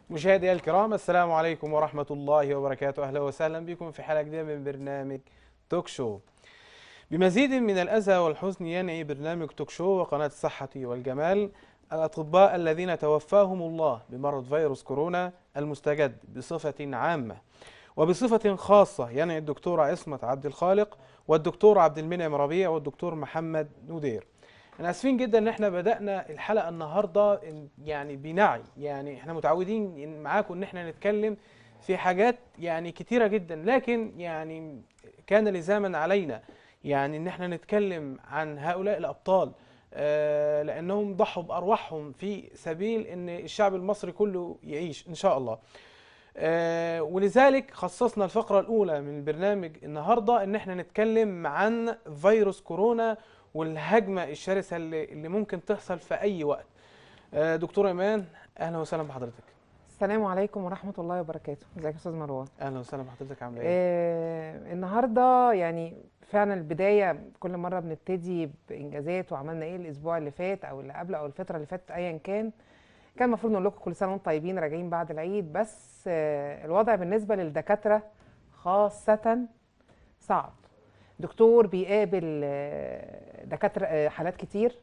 مشاهدي الكرام السلام عليكم ورحمة الله وبركاته أهلا وسهلا بكم في حلقة جديدة من برنامج توك شو بمزيد من الأذى والحزن ينعي برنامج توك شو وقناة الصحة والجمال الأطباء الذين توفاهم الله بمرض فيروس كورونا المستجد بصفة عامة وبصفة خاصة ينعي الدكتور عصمت عبد الخالق والدكتور عبد المنعم ربيع والدكتور محمد نودير احنا اسفين جدا ان احنا بدانا الحلقه النهارده إن- يعني بنعي يعني احنا متعودين إن معاكم ان احنا نتكلم في حاجات يعني كتيره جدا لكن يعني كان لزاما علينا يعني ان احنا نتكلم عن هؤلاء الابطال آه، لانهم ضحوا بارواحهم في سبيل ان الشعب المصري كله يعيش ان شاء الله آه، ولذلك خصصنا الفقرة الأولى من البرنامج النهاردة إن احنا نتكلم عن فيروس كورونا والهجمة الشرسة اللي, اللي ممكن تحصل في أي وقت. آه، دكتور إيمان أهلا وسهلا بحضرتك. السلام عليكم ورحمة الله وبركاته ازيك يا استاذ مروان أهلا وسهلا بحضرتك عاملة إيه؟ آه النهارده يعني فعلا البداية كل مرة بنبتدي بإنجازات وعملنا إيه الأسبوع اللي فات أو اللي قبله أو الفترة اللي فاتت أيا كان كان المفروض نقول لكم كل سنة وانتم طيبين راجعين بعد العيد بس آه الوضع بالنسبة للدكاترة خاصة صعب دكتور بيقابل آه، دكاترة آه، حالات كتير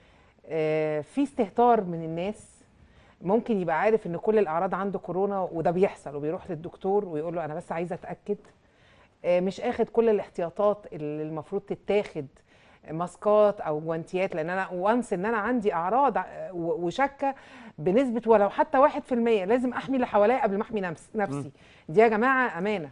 آه، في استهتار من الناس ممكن يبقى عارف ان كل الاعراض عنده كورونا وده بيحصل وبيروح للدكتور ويقول له انا بس عايزه اتاكد آه، مش اخد كل الاحتياطات اللي المفروض تتاخد ماسكات او جوانتيات لان انا وانس ان انا عندي اعراض آه، و- وشكه بنسبه ولو حتى واحد في المية لازم احمي اللي حواليا قبل ما احمي نفس- نفسي دي يا جماعه امانه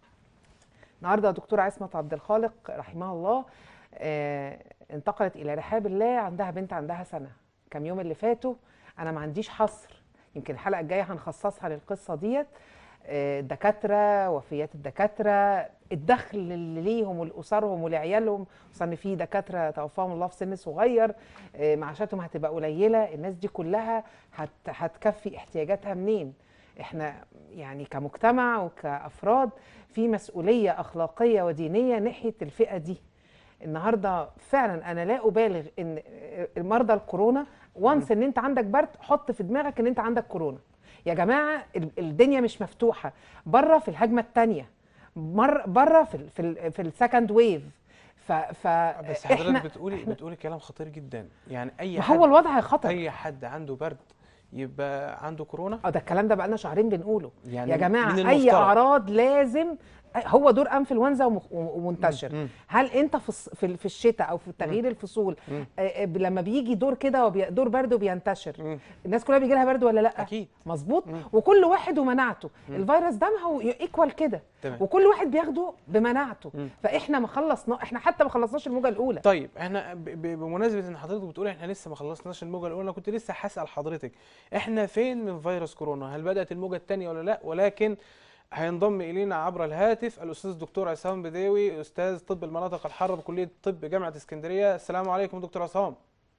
النهارده دكتوره عصمت عبد الخالق رحمها الله آه، انتقلت الى رحاب الله عندها بنت عندها سنه كم يوم اللي فاتوا انا ما عنديش حصر يمكن الحلقه الجايه هنخصصها للقصه ديت آه، الدكاتره وفيات الدكاتره الدخل اللي ليهم ولاسرهم ولعيالهم خصوصا ان في دكاتره توفاهم الله في سن صغير آه، معاشاتهم هتبقى قليله الناس دي كلها هت هتكفي احتياجاتها منين احنا يعني كمجتمع وكافراد في مسؤوليه اخلاقيه ودينيه ناحيه الفئه دي النهارده فعلا انا لا ابالغ ان مرضى الكورونا وانس ان انت عندك برد حط في دماغك ان انت عندك كورونا يا جماعه ال- الدنيا مش مفتوحه بره في الهجمه الثانيه مر بره في ال في ال في السكند ويف ف ف بس حضرتك بتقولي بتقولي كلام خطير جدا يعني أي ما حد هو الوضع خطر أي حد عنده برد يبقى عنده كورونا اه ده الكلام ده بقالنا شهرين بنقوله يعني يا جماعه من اي المفترض. اعراض لازم هو دور انفلونزا ومخ- ومنتشر مم. هل انت في الص- في ال- في الشتاء او في تغيير الفصول مم. آه، آه، لما بيجي دور كده وبي- دور برد وبينتشر مم. الناس كلها بيجي لها برد ولا لا أكيد مظبوط مم. وكل واحد ومناعته الفيروس ده ما هو ايكوال كده تمام. وكل واحد بياخده بمناعته مم. فاحنا ما خلصنا احنا حتى ما خلصناش الموجه الاولى طيب احنا ب- ب- بمناسبه ان حضرتك بتقول احنا لسه ما خلصناش الموجه الاولى انا كنت لسه هسال حضرتك احنا فين من فيروس كورونا هل بدات الموجه الثانيه ولا لا ولكن هينضم الينا عبر الهاتف الاستاذ الدكتور عصام بداوي استاذ طب المناطق الحاره بكليه الطب جامعه اسكندريه السلام عليكم دكتور عصام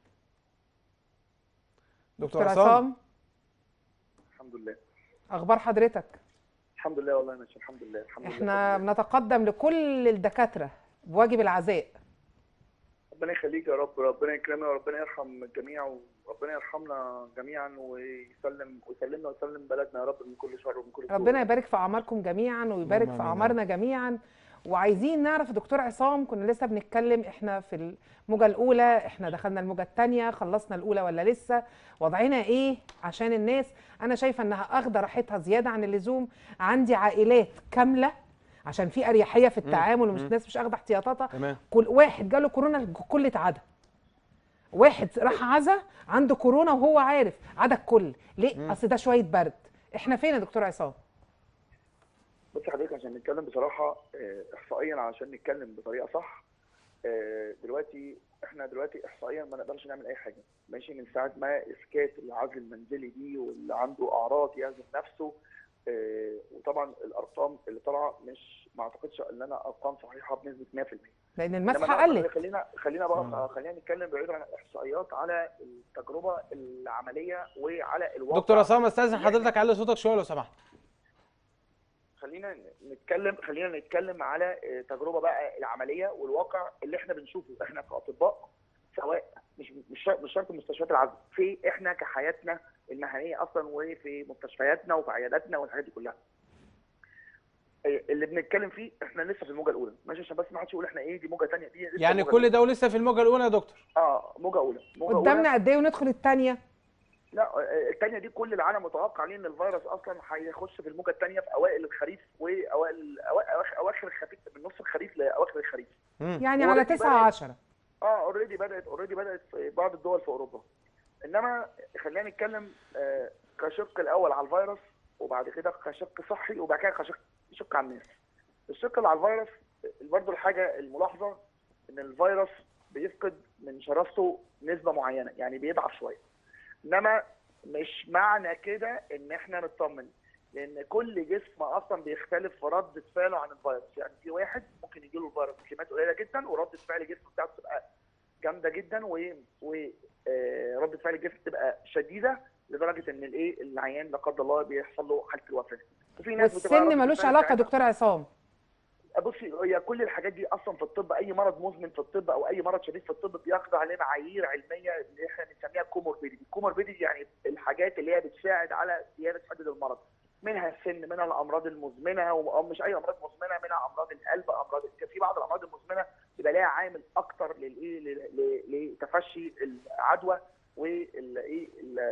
دكتور عصام عصام الحمد لله اخبار حضرتك الحمد لله والله ماشي الحمد لله الحمد احنا لله الحمد لله. بنتقدم لكل الدكاتره بواجب العزاء ربنا يخليك يا رب ربنا يكرمنا وربنا يرحم الجميع وربنا يرحمنا جميعا ويسلم ويسلمنا ويسلم بلدنا يا رب من كل شر ومن كل سوء ربنا يبارك في اعماركم جميعا ويبارك اللهم في آمين يا اعمارنا جميعا وعايزين نعرف يا دكتور عصام كنا لسه بنتكلم احنا في الموجه الاولى احنا دخلنا الموجه الثانيه خلصنا الاولى ولا لسه وضعنا ايه عشان الناس انا شايفه انها اخده راحتها زياده عن اللزوم عندي عائلات كامله عشان في اريحيه في التعامل ومش مم. ناس مش اخده احتياطاتها تمام كل واحد جاله كورونا الكل اتعدى واحد راح عزا عنده كورونا وهو عارف عدى الكل ليه مم. اصل ده شويه برد احنا فين يا دكتور عصام بص حضرتك عشان نتكلم بصراحه آه، احصائيا عشان نتكلم بطريقه صح آه، دلوقتي احنا دلوقتي احصائيا ما نقدرش نعمل اي حاجه ماشي من ساعه ما اسكات العزل المنزلي دي واللي عنده اعراض يعزل نفسه آه، وطبعا الارقام اللي طالعه مش ما اعتقدش ان انا ارقام صحيحه بنسبه 100% لان إنما المسحه أنا- قلت خلينا خلينا بقى مم. خلينا نتكلم بعيد عن الاحصائيات على التجربه العمليه وعلى الواقع دكتور عصام استاذن حضرتك علي صوتك شويه لو سمحت خلينا نتكلم خلينا نتكلم على آه، تجربه بقى العمليه والواقع اللي احنا بنشوفه احنا كاطباء سواء مش مش شرط مش شرط مستشفيات العزل في احنا كحياتنا المهنيه اصلا وفي مستشفياتنا وفي عياداتنا والحاجات دي كلها إيه اللي بنتكلم فيه احنا لسه في الموجه الاولى ماشي عشان بس ما حدش يقول احنا ايه دي موجه ثانيه دي لسه يعني موجة كل ده ولسه في الموجه الاولى يا دكتور اه موجه اولى موجه أولى. قدامنا قد ايه وندخل الثانيه لا آه، الثانيه دي كل العالم متوقع عليه ان الفيروس اصلا هيخش في الموجه الثانيه في اوائل الخريف واوائل أوا- أواخ- اواخر الخريف من نص الخريف لاواخر الخريف مم. يعني هو على دي 9 بدأت- 10 اه اوريدي بدات اوريدي بدات في بعض الدول في اوروبا انما خلينا نتكلم آه، كشق الاول على الفيروس وبعد كده كشق صحي وبعد كده كشق شق على الناس الشق اللي على الفيروس برضه الحاجه الملاحظه ان الفيروس بيفقد من شراسته نسبه معينه يعني بيضعف شويه انما مش معنى كده ان احنا نطمن لان كل جسم اصلا بيختلف في رده فعله عن الفيروس يعني في واحد ممكن يجي له الفيروس بكميات قليله جدا ورده فعل الجسم بتاعته تبقى جامده جدا و و آه، رده فعل الجسم تبقى شديده لدرجه ان الايه العيان لا قدر الله بيحصل له حاله الوفاه وفي ناس بتبقى والسن ردة ملوش الفعل علاقه بتاعتها- دكتور عصام بصي هي كل الحاجات دي اصلا في الطب اي مرض مزمن في الطب او اي مرض شديد في الطب بيخضع لمعايير علميه اللي احنا بنسميها كوموربيديتي الكوموربيديتي يعني الحاجات اللي هي بتساعد على زياده حده المرض منها السن منها الامراض المزمنه او مش اي امراض مزمنه منها امراض القلب امراض في بعض الامراض المزمنه بيبقى لها عامل اكتر للايه ل- ل- لتفشي العدوى والايه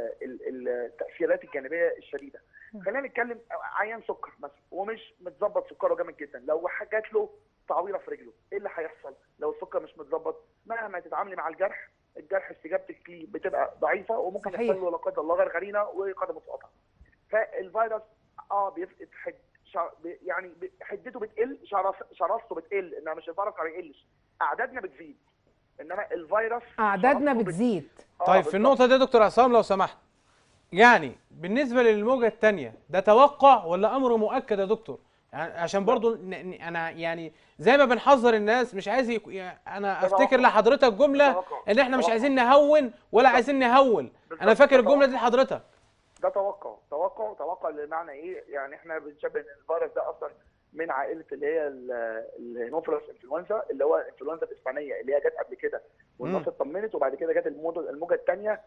التاثيرات الجانبيه الشديده خلينا نتكلم عيان سكر مثلا ومش متظبط سكره جامد جدا لو جات له تعويره في رجله ايه اللي هيحصل لو السكر مش متظبط مهما تتعاملي مع الجرح الجرح استجابتك ليه بتبقى ضعيفه وممكن صحيح. يحصل له لا قدر الله غرغرينه وقدمه تتقطع فالفيروس اه بيفقد حد شع... بي- يعني ب- حدته بتقل شرس... شراسته بتقل انما مش الفيروس ما بيقلش اعدادنا بتزيد انما الفيروس اعدادنا شراسته بت- بتزيد آه، طيب في بالظبط. النقطه دي يا دكتور عصام لو سمحت يعني بالنسبه للموجه الثانيه ده توقع ولا امر مؤكد يا دكتور يعني عشان برضو ن- ن- انا يعني زي ما بنحذر الناس مش عايز يك... يعني انا ده افتكر توقع. لحضرتك جمله توقع. ان احنا مش توقع. عايزين نهون ولا عايزين نهول انا بالظبط. فاكر ده الجمله توقع. دي لحضرتك ده توقع توقع توقع لمعنى ايه يعني احنا بنشبه ان الفيروس ده اصلا من عائله اللي هي ال- الهيموفيلوس انفلونزا اللي هو الانفلونزا الاسبانيه اللي هي جت قبل كده والناس مم. اطمنت وبعد كده جت الموجه الموجه الثانيه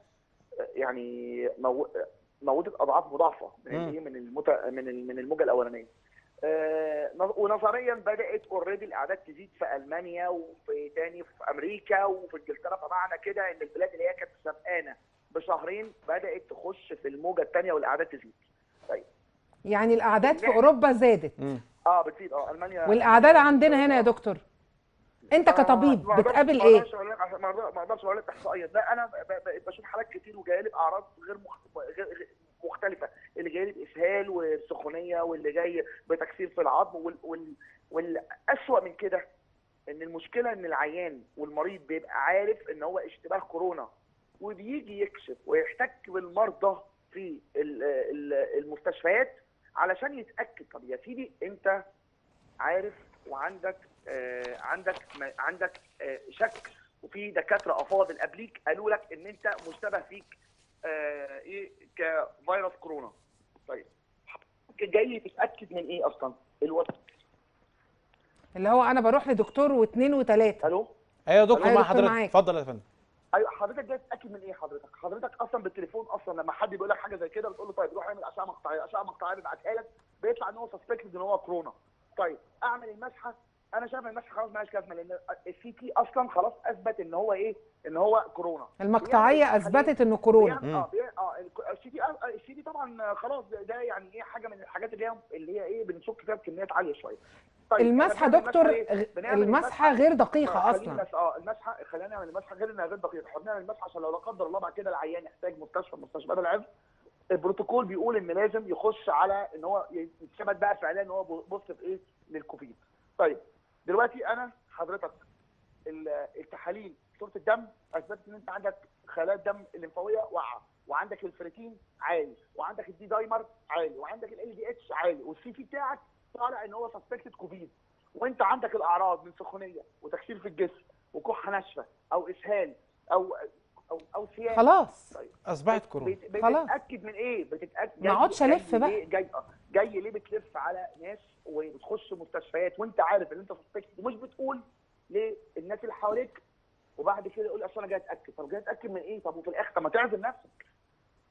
يعني مو... موتت اضعاف مضاعفه من مم. الايه من المت... من ال- من الموجه الاولانيه آه، نظ- ونظريا بدات اوريدي الاعداد تزيد في المانيا وفي تاني في امريكا وفي انجلترا فمعنى كده ان البلاد اللي هي كانت سابقانا بشهرين بدات تخش في الموجه الثانيه والاعداد تزيد. يعني الاعداد في اوروبا زادت مم. اه بتزيد اه المانيا والاعداد عندنا هنا يا دكتور انت آه، كطبيب ما أقدرش- بتقابل ما ايه أقدرش أقول لك عشان- ما أقدر- ما اقدرش اقول لك احصائيا لا انا ب- ب- بشوف حالات كتير وجايه لي باعراض غير مخ... غير غير- مختلفه اللي جاي لي باسهال وسخونيه واللي جاي بتكسير في العظم وال... وال... والاسوأ من كده ان المشكله ان العيان والمريض بيبقى عارف ان هو اشتباه كورونا وبيجي يكشف ويحتك بالمرضى في ال- ال- المستشفيات علشان يتاكد طب يا سيدي انت عارف وعندك آه عندك ما- عندك آه شك وفي دكاتره افاضل قبليك قالوا لك ان انت مشتبه فيك آه ايه كفيروس كورونا طيب جاي تتاكد من ايه اصلا الوقت اللي هو انا بروح لدكتور واثنين وثلاثه الو ايوه يا دكتور أيوة مع دكتور حضرتك معاك. اتفضل يا فندم ايوه حضرتك جاي تتاكد من ايه حضرتك؟ حضرتك اصلا بالتليفون اصلا لما حد بيقول لك حاجه زي كده بتقول له طيب روح اعمل اشعه مقطعيه، اشعه مقطعيه بيبعتها لك بيطلع ان هو سسبكتد ان هو كورونا. طيب اعمل المسحه انا شايف ان المسحه خلاص مالهاش لازمه لان السي تي اصلا خلاص اثبت ان هو ايه؟ ان هو كورونا. المقطعيه بيعمل اثبتت انه كورونا بيعمل- اه بي- اه السي تي السي تي طبعا خلاص ده- ده يعني ايه حاجه من الحاجات اللي هي اللي هي ايه بنشك فيها بكميات عاليه شويه. طيب المسحه إحنا بنعمل دكتور المسحة إيه؟ غ- بنعمل المسحه غير آه، دقيقه خلينا اصلا بس اه المسحه خلينا نعمل المسحه غير انها غير دقيقه احنا بنعمل المسحه عشان لو لا قدر الله بعد كده العيان يحتاج مستشفى مستشفى العظم البروتوكول بيقول ان لازم يخش على ان هو يتثبت بقى فعليا ان هو بوزيتيف ايه للكوفيد. طيب دلوقتي انا حضرتك ال- التحاليل صوره الدم اثبتت ان انت عندك خلايا الدم الليمفاويه واقعه وعندك الفريتين عالي وعندك الدي دايمر عالي وعندك ال دي اتش عالي والسي تي بتاعك طالع ان هو سسبكتد كوفيد وانت عندك الاعراض من سخونيه وتكسير في الجسم وكحه ناشفه او اسهال او او او سيان خلاص اصبحت كورونا بت- خلاص. بتتاكد من ايه؟ بتتاكد ما اقعدش جاي- ألف جاي بقى. ليه- جاي آه، جاي ليه بتلف على ناس وبتخش مستشفيات وانت عارف ان انت سسبكت ومش بتقول للناس اللي حواليك وبعد كده يقول اصل انا جاي اتاكد طب جاي اتاكد من ايه؟ طب وفي الاخر طب ما تعزل نفسك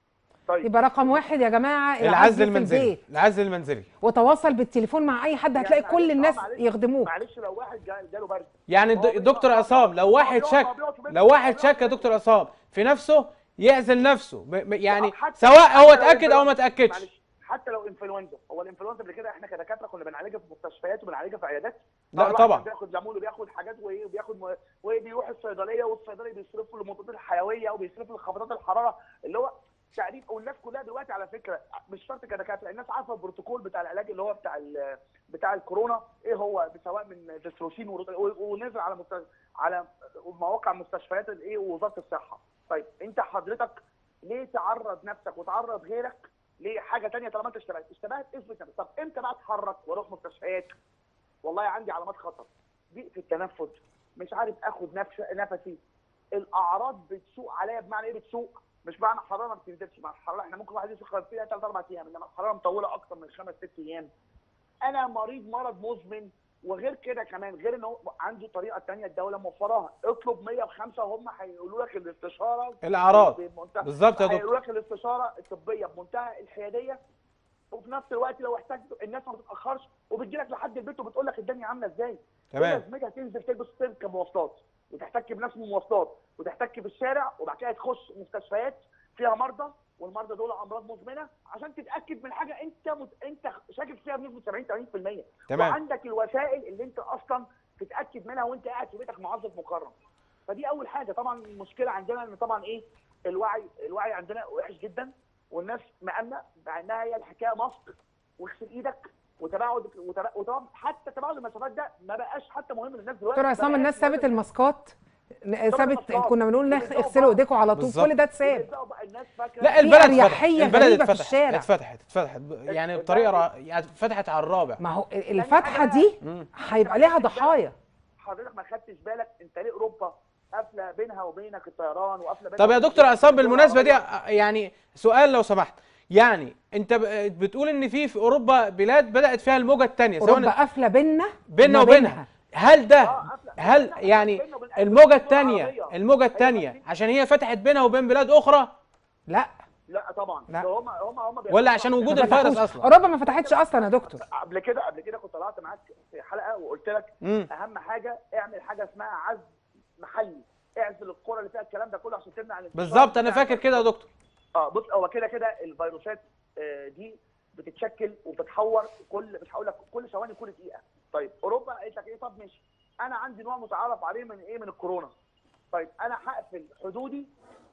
طيب يبقى رقم واحد يا جماعه العزل في المنزلي البيت العزل المنزلي وتواصل بالتليفون مع اي حد هتلاقي يعني كل معلش، الناس آه، معلش. يخدموك معلش لو واحد جا- جاله برد يعني هو الد- دكتور بيقعد- عصام لو هو واحد بيقعد- شك هو بيقعد في بيته. لو واحد هو شك يا بيقعد في دكتور عصام في نفسه يعزل نفسه ب- ب- يعني حتى- سواء حتى هو لو اتاكد او ما إنفلونزا- اتاكدش معلش حتى لو انفلونزا هو الانفلونزا قبل كده احنا كدكاتره كنا بنعالجها في مستشفيات وبنعالجها في عيادات لا الواحد طبعا. كان بياخد ليمون وبياخد حاجات وايه وبياخد م... وبيروح الصيدليه والصيدلي بيصرف له المضادات الحيويه وبيصرف له خفضات الحراره اللي هو تقريبا والناس كلها دلوقتي على فكره مش شرط كدكاتره الناس عارفه البروتوكول بتاع العلاج اللي هو بتاع ال... بتاع الكورونا ايه هو سواء من ديستروسين ورو- و- ونزل على مست... على مواقع مستشفيات الايه ووزاره الصحه طيب انت حضرتك ليه تعرض نفسك وتعرض غيرك لحاجه تانية طالما انت اشتبهت اشتبهت اثبت نفسك طب امتى بقى اتحرك واروح مستشفيات والله عندي علامات خطر ضيق في التنفس مش عارف اخد نفس نفسي الاعراض بتسوق عليا بمعنى ايه بتسوق مش معنى حراره ما بتنزلش مع الحراره احنا ممكن واحد يسخن فيها ثلاث اربع ايام انما الحراره مطوله اكتر من خمس ست ايام انا مريض مرض مزمن وغير كده كمان غير ان هو عنده طريقه تانية الدوله موفراها اطلب 105 وهم هيقولوا لك الاستشاره الاعراض بمنتهى- بالظبط يا دكتور هيقولوا لك الاستشاره الطبيه بمنتهى الحياديه وفي نفس الوقت لو احتجت الناس ما بتتاخرش وبتجي لك لحد البيت وبتقول لك الدنيا عامله ازاي تمام لازمتها تنزل تلبس تركب مواصلات وتحتك بناس من المواصلات وتحتك في الشارع وبعد كده تخش مستشفيات فيها مرضى والمرضى دول امراض مزمنه عشان تتاكد من حاجه انت مت... انت شاكك فيها بنسبه 70 80% تمام وعندك الوسائل اللي انت اصلا تتاكد منها وانت قاعد في بيتك موظف مكرم فدي اول حاجه طبعا المشكله عندنا ان طبعا ايه الوعي الوعي عندنا وحش جدا والناس مأمنة مع انها هي الحكايه ماسك واغسل ايدك وتباعد وتبا- وطبعا حتى تباعد المسافات ده ما بقاش حتى مهم للناس دلوقتي دكتور عصام بقى الناس يعني سابت الماسكات سابت الماسكات. كنا بنقول نغ- وبيبدأوا اغسلوا بقى- ايديكم على طول بالظبط. كل ده اتساب ويبدأوا بقى الناس فاكره لا في البلد فتحت أريحية البلد غريبة في اتفتحت الشارع. اتفتحت اتفتحت يعني البلد- بطريقه رع- يعني اتفتحت على الرابع ما هو الفتحه دي مم. هيبقى ليها ضحايا حضرتك ما خدتش بالك انت ليه اوروبا قافله بينها وبينك الطيران وقافله بينها طب يا وبين دكتور عصام الدول بالمناسبه دي العربية. يعني سؤال لو سمحت يعني انت ب- بتقول ان في في اوروبا بلاد بدات فيها الموجه الثانيه اوروبا سواء قافله بينا بيننا وما وبينها هل ده آه، قافلة. هل بيننا- يعني بيننا وبين- الموجه الدول الثانيه العربية. الموجه أيوة، الثانيه بس- عشان هي فتحت بينها وبين بلاد اخرى لا لا طبعا لا. ده هم هم هم ولا عشان وجود ما الفيروس فتحوش. اصلا اوروبا ما فتحتش اصلا يا دكتور قبل كده قبل كده كنت طلعت معاك في حلقه وقلت لك امم اهم حاجه اعمل حاجه اسمها عزل محلي اعزل القرى اللي فيها الكلام ده كله عشان تمنع الانتشار بالظبط انا بتاع- فاكر كده يا دكتور اه بص هو كده كده الفيروسات آه، دي بتتشكل وبتتحور كل مش هقول لك كل ثواني كل دقيقه طيب اوروبا قالت لك ايه طب ماشي انا عندي نوع متعارف عليه من ايه من الكورونا طيب انا هقفل حدودي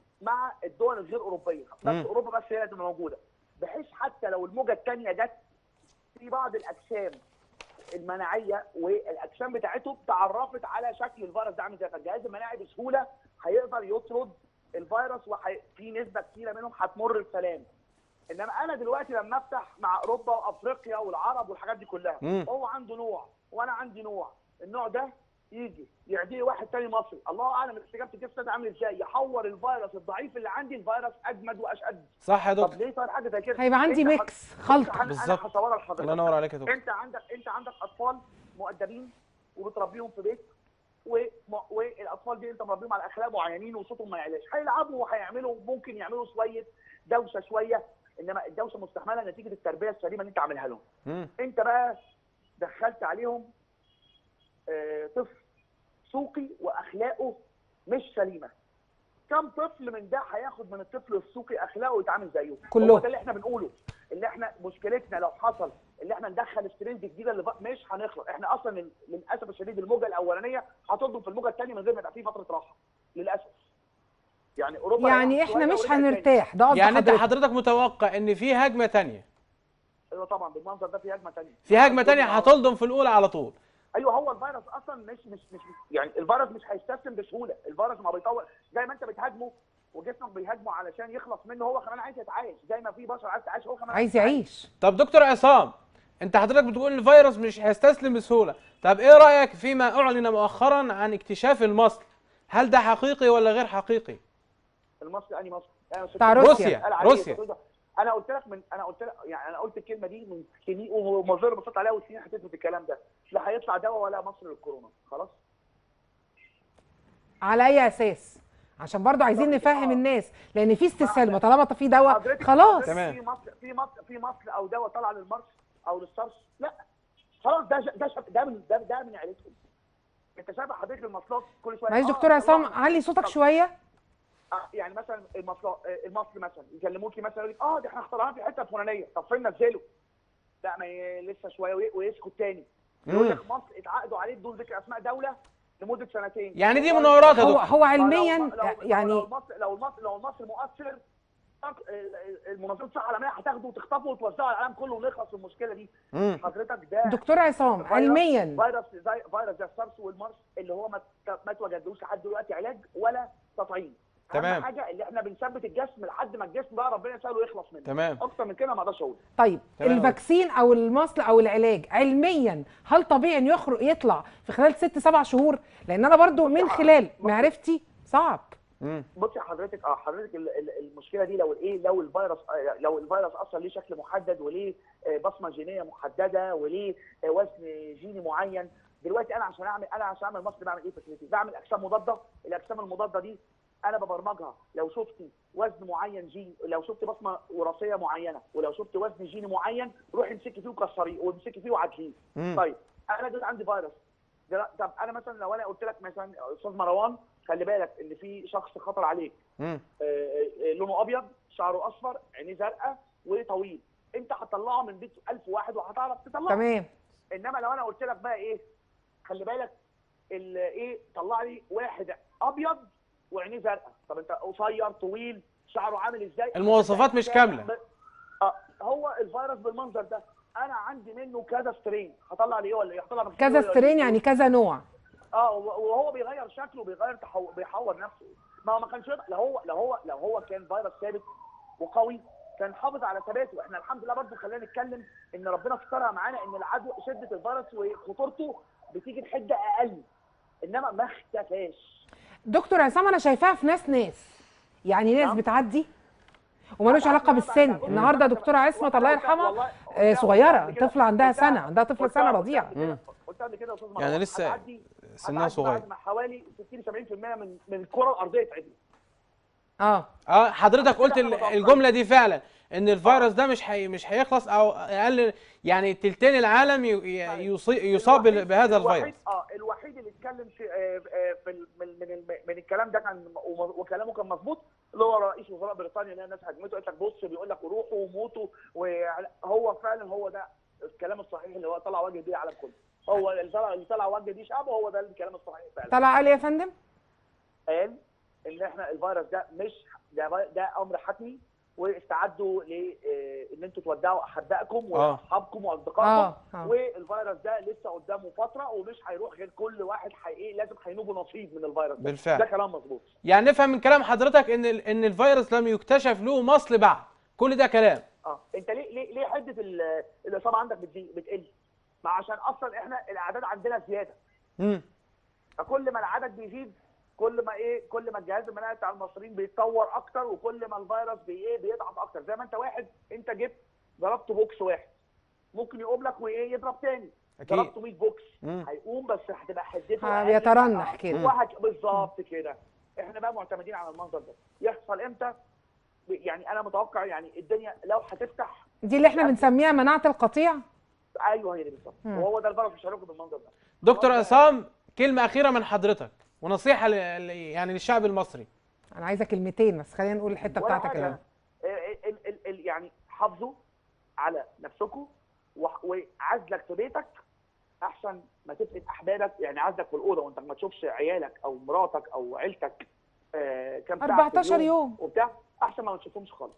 مع الدول الغير اوروبيه مم. بس اوروبا بس هي اللي تبقى موجوده بحيث حتى لو الموجه الثانيه جت في بعض الاجسام المناعيه والاجسام بتاعتهم تعرفت على شكل الفيروس ده عامل ازاي فالجهاز المناعي بسهوله هيقدر يطرد الفيروس وفي نسبه كتيره منهم هتمر بسلام انما انا دلوقتي لما افتح مع اوروبا وافريقيا والعرب والحاجات دي كلها مم. هو عنده نوع وانا عندي نوع النوع ده يجي يعديه واحد تاني مصري الله اعلم استجابه الجسم ده عامل ازاي يحور الفيروس الضعيف اللي عندي الفيروس اجمد واشد صح يا طب دكتور ليه صار حاجه زي كده هيبقى عندي أنت ح- ميكس خلطه انا بالظبط. هصورها لحضرتك الله ينور عليك يا دكتور انت عندك انت عندك اطفال مؤدبين وبتربيهم في بيت وم- والاطفال دي انت مربيهم على اخلاق معينين وصوتهم ما يعلاش هيلعبوا وهيعملوا ممكن يعملوا شويه دوشه شويه انما الدوشه مستحمله نتيجه التربيه السليمه اللي انت عاملها لهم مم. انت بقى دخلت عليهم آه، طفل سوقي واخلاقه مش سليمه كم طفل من ده هياخد من الطفل السوقي اخلاقه ويتعامل زيه كله. هو ده اللي احنا بنقوله اللي احنا مشكلتنا لو حصل اللي احنا ندخل سترينز جديده اللي بق- مش هنخلص احنا اصلا لل- للاسف الشديد الموجه الاولانيه هتضرب في الموجه الثانيه من غير ما يبقى في فتره راحه للاسف يعني اوروبا يعني راحت احنا شوية مش ورجعت تاني. هنرتاح ده قصد يعني انت حضرتك حضرتك متوقع ان في هجمه تانية ايوه طبعا بالمنظر ده في هجمه ثانيه في هجمه تانية هتلضم في الاولى على طول ايوه هو الفيروس اصلا مش مش مش يعني الفيروس مش هيستسلم بسهوله الفيروس ما بيطول زي ما انت بتهاجمه وجسمك بيهاجمه علشان يخلص منه هو كمان عايز يتعايش زي ما في بشر عايز يتعايش هو كمان عايز يعيش طب دكتور عصام انت حضرتك بتقول ان الفيروس مش هيستسلم بسهوله طب ايه رايك فيما اعلن مؤخرا عن اكتشاف المصل هل ده حقيقي ولا غير حقيقي المصري انهي مصري أنا مش- بتاع روسيا. قال عليه روسيا. التقرير ده. انا قلت لك من انا قلت لك يعني انا قلت الكلمه دي من سنين ومصدر بصيت عليها وسنين هتثبت الكلام ده لا هيطلع دواء ولا مصر للكورونا خلاص على اي اساس عشان برضو عايزين بالظبط. نفهم آه. الناس لان في استسهال ما طالما في دواء حضرتك خلاص حضرتك تمام. في مصل في مصل في مصل او دواء طالع للمرس او للصرص لا خلاص ده ج- ده ش- ده من ده, ده من عيلتهم انت شايف حضرتك المصلات كل شويه معلش آه، دكتور عصام طلعوا- علي صوتك طب- شويه آه، يعني مثلا المصل المصل مثلا يكلموكي مثلا يقول لك اه ده احنا اخترعناه في الحته الفلانيه طب فين نزله؟ لا ما ي- لسه شويه وي- ويسكت تاني يقول مم. لك مصر اتعاقدوا عليه بدون ذكر اسماء دوله لمده سنتين يعني دي مناورات يا هو دكتور هو علميا لو- لو- يعني لو المصر لو المصر لو المصر مؤثر المنظمه الصحه العالميه هتاخده وتخطفه وتوزعه على العالم كله ونخلص من المشكله دي مم. حضرتك ده دكتور عصام فيروس- علميا فيروس زي فيروس زي السارس والمارس اللي هو ما ت- ما توجدوش لحد دلوقتي علاج ولا تطعيم تمام. اهم حاجه اللي احنا بنثبت الجسم لحد ما الجسم بقى ربنا يسهله يخلص منه تمام اكتر من كده ما اقدرش اقول طيب تمام. الفاكسين او المصل او العلاج علميا هل طبيعي انه يخرج يطلع في خلال ست سبع شهور لان انا برضو من خلال معرفتي صعب مم. بصي حضرتك اه حضرتك ال- ال- المشكله دي لو الايه لو الفيروس آه، لو الفيروس اصلا ليه شكل محدد وليه آه، بصمه جينيه محدده وليه آه، وزن جيني معين دلوقتي انا عشان اعمل انا عشان اعمل مصل بعمل ايه في كليتي؟ بعمل اجسام مضاده الاجسام المضاده دي انا ببرمجها لو شفتي وزن معين جيني لو شفت بصمه وراثيه معينه ولو شفت وزن جيني معين روحي امسكي فيه وكسريه وامسكي فيه وعدليه مم. طيب انا دلوقتي عندي فيروس دلوقتي- طب انا مثلا لو انا قلت لك مثلا استاذ مروان خلي بالك ان في شخص خطر عليك مم. آه، آه، لونه ابيض شعره اصفر عينيه زرقاء وطويل انت هتطلعه من بيت 1000 واحد وهتعرف تطلعه تمام انما لو انا قلت لك بقى ايه خلي بالك ال- ايه طلع لي واحد ابيض وعينيه زرقاء طب انت قصير طويل شعره عامل ازاي المواصفات مش كاملة. اه هو الفيروس بالمنظر ده انا عندي منه كذا سترين هطلع لي ايه ولا ايه هطلع من كذا سترين يعني كذا نوع اه وهو بيغير شكله بيغير تحو... بيحور نفسه ما هو ما كانش يقدر- لو هو لو هو لو هو كان فيروس ثابت وقوي كان حافظ على ثباته احنا الحمد لله برضه خلينا نتكلم ان ربنا سترها معانا ان العدوى شده الفيروس وخطورته بتيجي بحده اقل انما ما اختفاش دكتور عصام انا شايفاها في ناس ناس يعني ناس نعم. بتعدي وملوش علاقه بالسن النهارده دكتوره عصمت الله يرحمها آه، صغيره طفله عندها سنه عندها طفله سنه رضيعه قلت قبل كده يا استاذ يعني مروان، لسه هتعدي- سنها هتعدي صغير بعد ما حوالي 60 70% من من الكره الارضيه تعدي اه اه حضرتك قلت كده ال- أنا الجمله دي فعلا ان الفيروس ده مش حي... مش هيخلص او اقل يعني تلتين العالم ي... ي- يصي... يصاب بال- الوحيد- بهذا الوحيد- الفيروس اه الوحيد اللي اتكلم في آه، آه، في ال- من من الم- من الكلام ده كان وم- وكلامه كان مظبوط اللي هو رئيس وزراء بريطانيا اللي الناس هجمته قالت لك بص بيقول لك روحوا وموتوا وهو فعلا هو ده الكلام الصحيح اللي هو طلع وجه بيه العالم كله هو اللي طلع اللي طلع وجه بيه شعبه هو ده الكلام الصحيح فعلا طلع قال إيه يا فندم قال ان احنا الفيروس ده مش ده ده امر حتمي واستعدوا ل آه، ان انتوا تودعوا احبائكم آه. واصحابكم واصدقائكم اه اه والفيروس ده لسه قدامه فتره ومش هيروح غير كل واحد حقيقي لازم هينوبه نصيب من الفيروس ده بالفعل. ده كلام مظبوط يعني نفهم من كلام حضرتك ان ال... ان الفيروس لم يكتشف له مصل بعد كل ده كلام اه انت ليه ليه ليه حده ال- الاصابه عندك بتزيد بتقل؟ ما عشان اصلا احنا الاعداد عندنا زياده مم. فكل ما العدد بيزيد كل ما ايه كل ما الجهاز المناعي بتاع المصريين بيتطور اكتر وكل ما الفيروس بي ايه بيضعف اكتر زي ما انت واحد انت جبت ضربت بوكس واحد ممكن يقوم لك وايه يضرب تاني أكيد. ضربته 100 بوكس مم. هيقوم بس هتبقى حدته ها، أقل. بيترنح آه، كده. وهك- بالظبط كده احنا بقى معتمدين على المنظر ده يحصل امتى يعني انا متوقع يعني الدنيا لو هتفتح دي اللي احنا بنسميها مناعه القطيع ايوه هي دي بالظبط مم. وهو ده الفيروس مش هيروح بالمنظر ده دكتور خلاص عصام كلمه اخيره من حضرتك ونصيحه ل... ل- يعني للشعب المصري انا عايزه كلمتين بس خلينا نقول الحته ولا بتاعتك حاجة. كده ال- ال- ال- ال- يعني حافظوا على نفسكم وح- وعزلك في بيتك احسن ما تفقد احبابك يعني عزلك في الاوضه وانت ما تشوفش عيالك او مراتك او عيلتك آه كام ساعه في 14 اليوم يوم. وبتاع احسن ما ما تشوفهمش خالص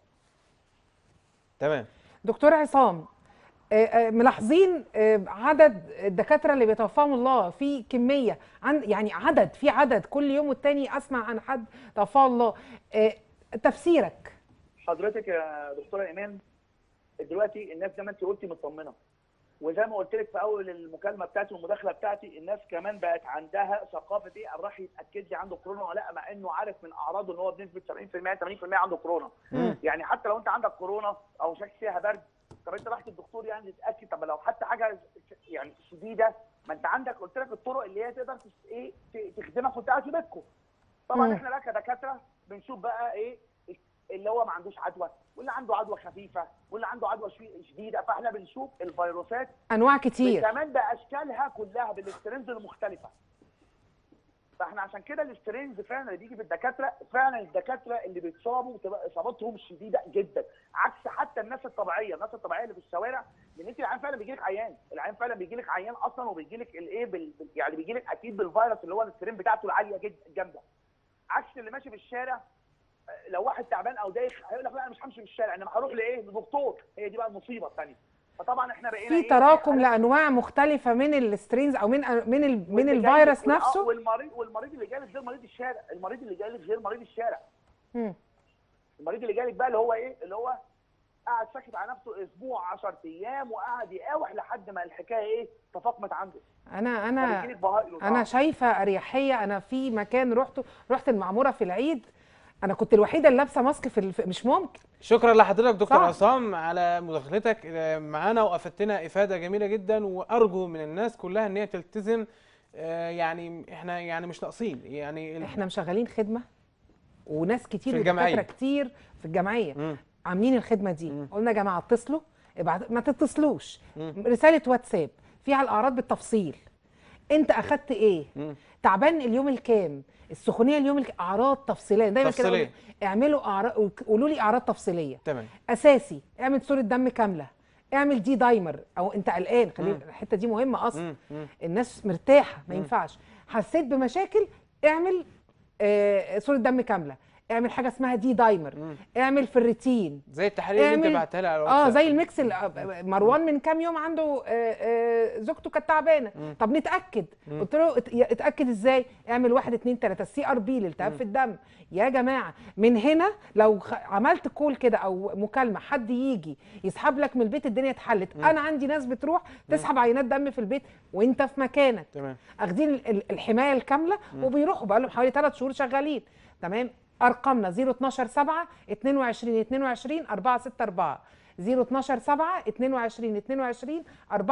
تمام دكتور عصام آه، آه، ملاحظين آه، عدد الدكاتره اللي بيتوفاهم الله في كميه عن يعني عدد في عدد كل يوم والتاني اسمع عن حد توفاه الله آه، تفسيرك حضرتك يا دكتوره ايمان دلوقتي الناس زي ما انت قلتي مطمنه وزي ما قلت لك في اول المكالمه بتاعتي والمداخله بتاعتي الناس كمان بقت عندها ثقافه ايه راح يتاكد لي عنده كورونا ولا لا مع انه عارف من اعراضه ان هو بنسبه 70% 80% عنده كورونا مم. يعني حتى لو انت عندك كورونا او شك فيها برد طب انت رحت الدكتور يعني تتاكد طب لو حتى حاجه يعني شديده ما انت عندك قلت لك الطرق اللي هي تقدر تس- ايه ت- تخدمك وانت قاعد في بيتكم طبعا مم. احنا بقى كدكاتره بنشوف بقى ايه اللي هو ما عندوش عدوى واللي عنده عدوى خفيفه واللي عنده عدوى شوي- شديده فاحنا بنشوف الفيروسات انواع كتير كمان باشكالها كلها بالسترينز المختلفه فاحنا عشان كده السترينز فعلا اللي بيجي في الدكاتره فعلا الدكاتره اللي بيتصابوا بتبقى اصاباتهم شديده جدا عكس حتى الناس الطبيعيه الناس الطبيعيه اللي في الشوارع لان انت العيان فعلا بيجي لك عيان العيان فعلا بيجي لك عيان اصلا وبيجي لك الايه بال... بال- يعني بيجي لك اكيد بالفيروس اللي هو السترين بتاعته العاليه جدا جامده عكس اللي ماشي في الشارع آه، لو واحد تعبان او دايخ هيقول لك لا انا مش همشي في الشارع انما هروح لايه لدكتور هي دي بقى المصيبه الثانيه فطبعا احنا بقينا في إيه؟ تراكم لانواع مختلفه من السترينز او من من ال من واللي جاي الفيروس لك- وال- آه، نفسه والمريض والمريض اللي جالك غير مريض الشارع المريض اللي جالك غير مريض الشارع مم. المريض اللي جالك بقى اللي هو ايه اللي هو قاعد ساكت على نفسه اسبوع 10 ايام وقعد يقاوح لحد ما الحكايه ايه تفاقمت عنده انا انا فبيجيلك بهائل انا شايفه اريحيه انا في مكان رحته رحت المعموره في العيد انا كنت الوحيده اللي لابسه ماسك في الف... مش ممكن شكرا لحضرتك دكتور صعب. عصام على مداخلتك آه، معانا وافدتنا افاده جميله جدا وارجو من الناس كلها ان هي تلتزم آه، يعني احنا يعني مش ناقصين يعني ال- احنا مشغلين خدمه وناس كتير في ودكاترة الجمعية. كتير في الجمعيه مم. عاملين الخدمه دي مم. قلنا يا جماعه اتصلوا ابعت ما تتصلوش مم. رساله واتساب فيها الاعراض بالتفصيل انت اخدت ايه مم. تعبان اليوم الكام السخونيه اليوم الكام اعراض تفصيليه دايما كده تفصيلية. أقول اعملوا اعراض قولوا لي اعراض تفصيليه تمام اساسي اعمل صوره دم كامله اعمل دي دايمر او انت قلقان خلي مم. الحته دي مهمه اصلا مم. مم. الناس مرتاحه ما مم. ينفعش حسيت بمشاكل اعمل آه صوره دم كامله اعمل حاجه اسمها دي دايمر مم. اعمل في زي التحاليل اللي انت اعمل- بعتها لي على اه الواتساب. زي الميكس اللي مروان من كام يوم عنده آه، آه، زوجته كانت تعبانه مم. طب نتاكد مم. قلت له ات- يا- اتاكد ازاي اعمل واحد اتنين تلاته السي ار بي الالتهاب في الدم يا جماعه من هنا لو خ- عملت كول كده او مكالمه حد يجي يسحب لك من البيت الدنيا اتحلت انا عندي ناس بتروح تسحب عينات دم في البيت وانت في مكانك تمام اخدين ال- ال- الحمايه الكامله وبيروحوا بقى لهم حوالي 3 شهور شغالين تمام ارقامنا 012 7 22 22 464 012 7 22 22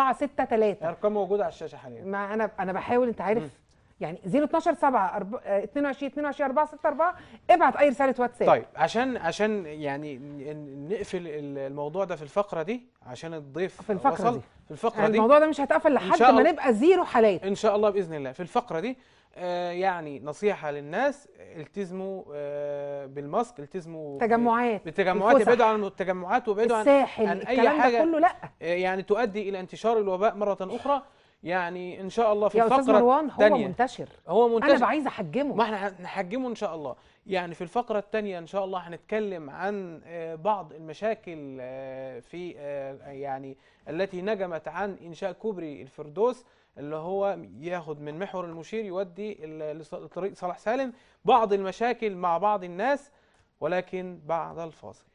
463 الارقام موجوده على الشاشه حاليا ما انا انا بحاول انت عارف يعني 012 7 أرب- آه، 22 22 464 ابعت اي رساله واتساب طيب عشان عشان يعني ن- نقفل ال- الموضوع ده في الفقره دي عشان الضيف في الفقرة وصل دي. في الفقره دي الموضوع ده مش هيتقفل لحد شاء ما الله. نبقى زيرو حالات ان شاء الله باذن الله في الفقره دي آه يعني نصيحه للناس التزموا آه بالماسك التزموا ب- تجمعات بالتجمعات الفسح، ابعدوا عن التجمعات وابعدوا عن الساحل عن اي الكلام حاجه ده كله لا آه، يعني تؤدي الى انتشار الوباء مره اخرى يعني ان شاء الله في يا استاذ الفقره مروان هو الثانيه منتشر هو انا منتشر بقى عايزه احجمه ما احنا هنحجمه ان شاء الله يعني في الفقره الثانيه ان شاء الله هنتكلم عن آه، بعض المشاكل آه، في آه، يعني التي نجمت عن انشاء كوبري الفردوس اللي هو ياخد من محور المشير يودي ال- لطريق صلاح سالم بعض المشاكل مع بعض الناس ولكن بعد الفاصل